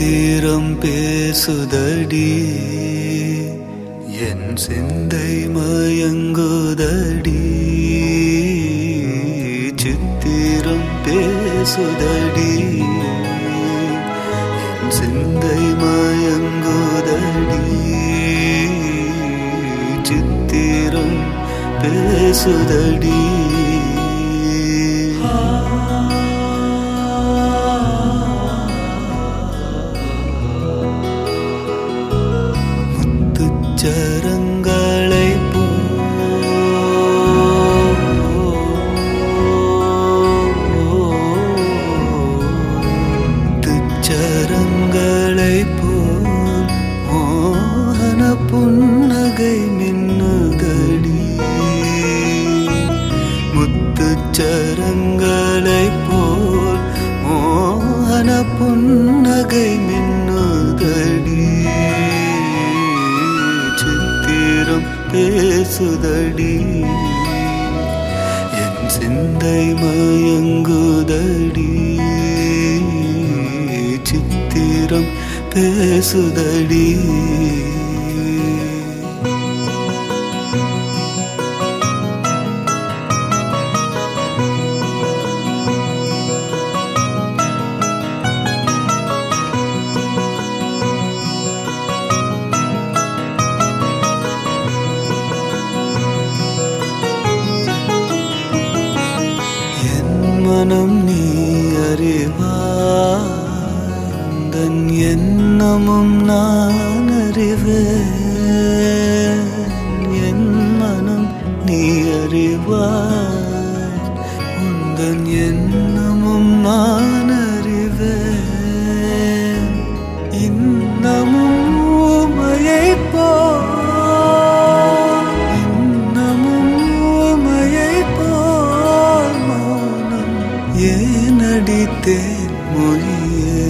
சித்திரம் பேசுதடி என் சிந்தை மயங்குதடி சித்திரம் பேசுதடி என் சிந்தை மயங்குதடி சித்திரம் பேசுதடி முத்துச்சரங்களை முத்துச்சரங்களை போல் மோகன புன்னகை மின்னுதடி முத்துச்சரங்களை போல் மோகன புன்னகை மின்னுதடி சித்திரம் பேசுதடி என் சிந்தை மயங்குதடி சித்திரம் பேசுதடி என் மனம் நீ அறிவாந்தன் எண்ணமும் நான் அறிவேன் என் மனம் நீ அறிவாய் உந்தன் எண்ணமும் நான் அறிவேன் இன்னமும் ஊமையை போல் இன்னமும் ஊமையை போல் மௌனம் ஏனடித்தேன் மொழியே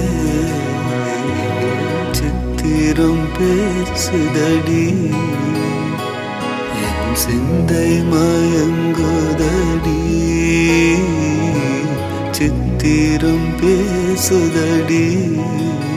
சித்திரம் பேசுதடி என் சிந்தை மயங்குதடி சித்திரம் பேசுதடி